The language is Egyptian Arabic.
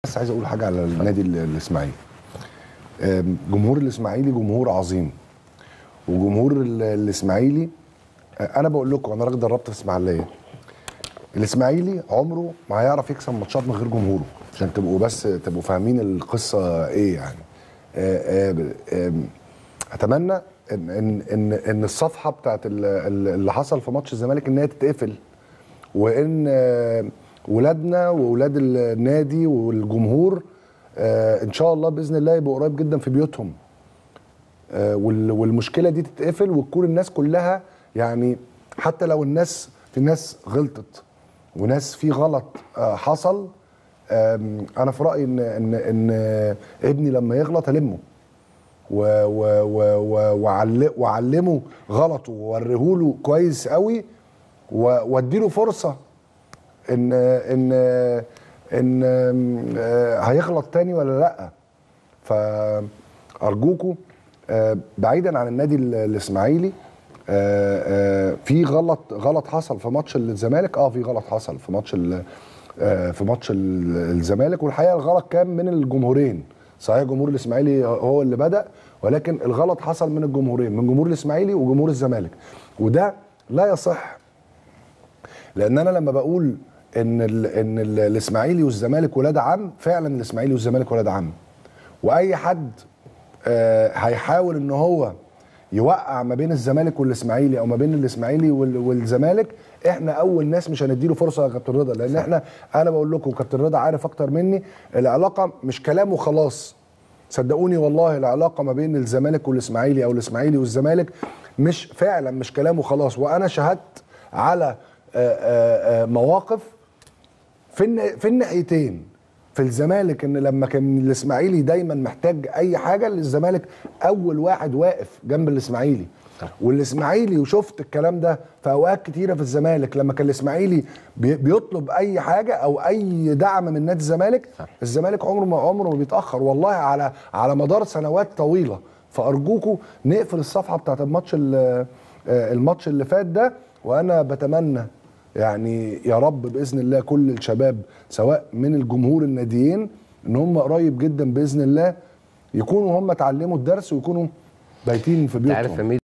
بس عايز اقول حاجه على النادي ال- الاسماعيلي آم، جمهور الاسماعيلي جمهور عظيم وجمهور ال- الاسماعيلي آه، انا بقول لكم انا راجل دربت في اسماعيليه الاسماعيلي عمره ما هيعرف يكسب ماتشات من غير جمهوره عشان تبقوا بس تبقوا فاهمين القصه ايه يعني آه، آه، آم، اتمنى ان ان ان, إن الصفحه بتاعت ال- ال- اللي حصل في ماتش الزمالك ان هي تتقفل وان آه، ولادنا واولاد النادي والجمهور آه، ان شاء الله باذن الله يبقوا قريب جدا في بيوتهم آه، وال- والمشكله دي تتقفل وتكون الناس كلها يعني حتى لو الناس في ناس غلطت وناس في غلط آه، حصل آم، انا في رايي ان ان ان آه، ابني لما يغلط المه و- و- و- و- وعل- وعلمه غلطه ووريهوله كويس قوي و- واديله فرصه ان ان ان آه، هيغلط تاني ولا لا فارجوكوا آه، بعيدا عن النادي ال- الاسماعيلي آه، آه، في غلط غلط حصل في ماتش الزمالك اه في غلط حصل في ماتش ال- آه، في ماتش ال- الزمالك والحقيقه الغلط كان من الجمهورين صحيح جمهور الاسماعيلي هو اللي بدا ولكن الغلط حصل من الجمهورين من جمهور الاسماعيلي وجمهور الزمالك وده لا يصح لان انا لما بقول ان ال ان ال الاسماعيلي والزمالك ولاد عم فعلا الاسماعيلي والزمالك ولاد عم واي حد آه هيحاول ان هو يوقع ما بين الزمالك والاسماعيلي او ما بين الاسماعيلي وال- والزمالك احنا اول ناس مش هنديله فرصه يا كابتن رضا لان احنا انا بقول لكم كابتن رضا عارف اكتر مني العلاقه مش كلام وخلاص صدقوني والله العلاقه ما بين الزمالك والاسماعيلي او الاسماعيلي والزمالك مش فعلا مش كلام وخلاص وانا شهدت على آه، آه، آه، مواقف في الن- في الناحيتين في الزمالك ان لما كان الاسماعيلي دايما محتاج اي حاجه الزمالك اول واحد واقف جنب الاسماعيلي والاسماعيلي وشفت الكلام ده في اوقات كتيره في الزمالك لما كان الاسماعيلي بي- بيطلب اي حاجه او اي دعم من نادي الزمالك الزمالك عمره ما عمره ما بيتاخر والله على على مدار سنوات طويله فارجوكوا نقفل الصفحه بتاعت الماتش ال- آه، الماتش اللي فات ده وانا بتمنى يعني يا رب باذن الله كل الشباب سواء من الجمهور الناديين ان هم قريب جدا باذن الله يكونوا هم اتعلموا الدرس ويكونوا بايتين في انت عارف بيوتهم يا ميدو